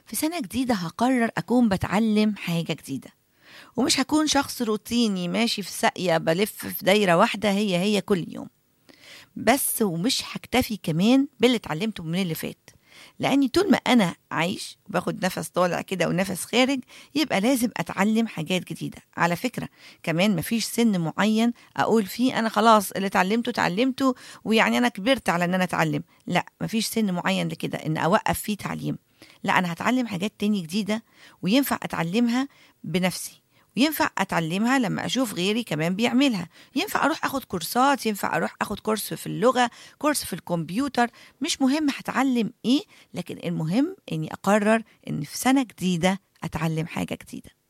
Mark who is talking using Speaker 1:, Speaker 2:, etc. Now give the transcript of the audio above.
Speaker 1: في سنة جديدة هقرر أكون بتعلم حاجة جديدة ومش هكون شخص روتيني ماشي في ساقية بلف في دايرة واحدة هي هي كل يوم بس ومش هكتفي كمان باللي اتعلمته من اللي فات لاني طول ما انا عايش باخد نفس طالع كده ونفس خارج يبقى لازم اتعلم حاجات جديده على فكره كمان مفيش سن معين اقول فيه انا خلاص اللي اتعلمته اتعلمته ويعني انا كبرت على ان انا اتعلم لا مفيش سن معين لكده ان اوقف فيه تعليم لا انا هتعلم حاجات تاني جديده وينفع اتعلمها بنفسي وينفع اتعلمها لما اشوف غيري كمان بيعملها ينفع اروح اخد كورسات ينفع اروح اخد كورس في اللغه كورس في الكمبيوتر مش مهم هتعلم ايه لكن المهم اني اقرر ان في سنه جديده اتعلم حاجه جديده